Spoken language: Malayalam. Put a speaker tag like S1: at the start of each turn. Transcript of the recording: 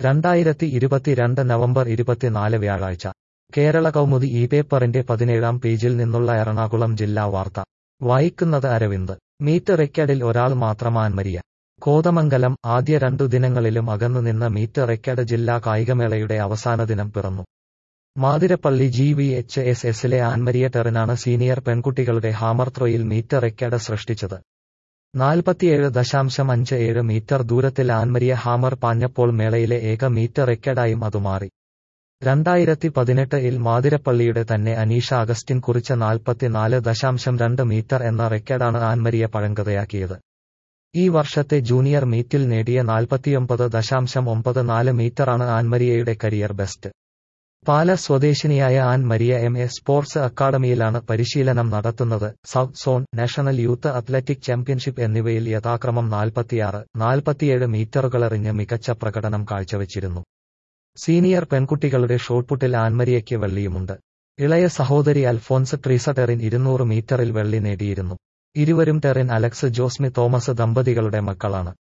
S1: രണ്ടായിരത്തി ഇരുപത്തിരണ്ട് നവംബർ ഇരുപത്തിനാല് വ്യാഴാഴ്ച കേരള കൗമുദി ഈ പേപ്പറിന്റെ പതിനേഴാം പേജിൽ നിന്നുള്ള എറണാകുളം ജില്ലാ വാർത്ത വായിക്കുന്നത് അരവിന്ദ് മീറ്റ് റെക്കഡിൽ ഒരാൾ മാത്രം ആൻമരിയ കോതമംഗലം ആദ്യ രണ്ടു ദിനങ്ങളിലും അകന്നുനിന്ന മീറ്റ് റെക്കഡ് ജില്ലാ കായികമേളയുടെ അവസാന ദിനം പിറന്നു Mathirappally G V H S എസിലെ ആൻമരിയ ടെറിനാണ് സീനിയർ പെൺകുട്ടികളുടെ ഹാമർ ത്രോയിൽ മീറ്റ് റെക്കഡ് സൃഷ്ടിച്ചത് നാൽപ്പത്തിയേഴ് ദശാംശം അഞ്ച് ഏഴ് മീറ്റർ ദൂരത്തിൽ ആൻമരിയ ഹാമർ പാഞ്ഞപ്പോൾ മേളയിലെ ഏക മീറ്റ് റെക്കഡായും അത് മാറി രണ്ടായിരത്തി പതിനെട്ടിൽ മാതിരപ്പള്ളിയുടെ തന്നെ അനീഷ അഗസ്റ്റിൻ കുറിച്ച നാൽപ്പത്തിനാല് ദശാംശം രണ്ട് മീറ്റർ എന്ന റെക്കഡാണ് ആൻമരിയ പഴങ്കഥയാക്കിയത് ഈ വർഷത്തെ ജൂനിയർ മീറ്റിൽ നേടിയ നാൽപ്പത്തിയൊമ്പത് ദശാംശം ഒമ്പത് നാല് മീറ്ററാണ് ആൻമരിയയുടെ കരിയർ ബെസ്റ്റ് പാല സ്വദേശിനിയായ Ann Maria M A sports അക്കാദമിയിലാണ് പരിശീലനം നടത്തുന്നത് south zone national youth athletic championship എന്നിവയിൽ യഥാക്രമം നാൽപ്പത്തിയാറ് നാൽപ്പത്തിയേഴ് മീറ്ററുകളെറിഞ്ഞ് മികച്ച പ്രകടനം കാഴ്ചവച്ചിരുന്നു സീനിയർ പെൺകുട്ടികളുടെ ഷോട്ട്പുട്ടിൽ ആൻമരിയയ്ക്ക് വെള്ളിയുമുണ്ട് ഇളയ സഹോദരി അൽഫോൻസ് ട്രീസ ടെറിൻ ഇരുന്നൂറ് മീറ്ററിൽ വെള്ളി നേടിയിരുന്നു ഇരുവരും ടെറിൻ അലക്സ് ജോസ്മി തോമസ് ദമ്പതികളുടെ മക്കളാണ്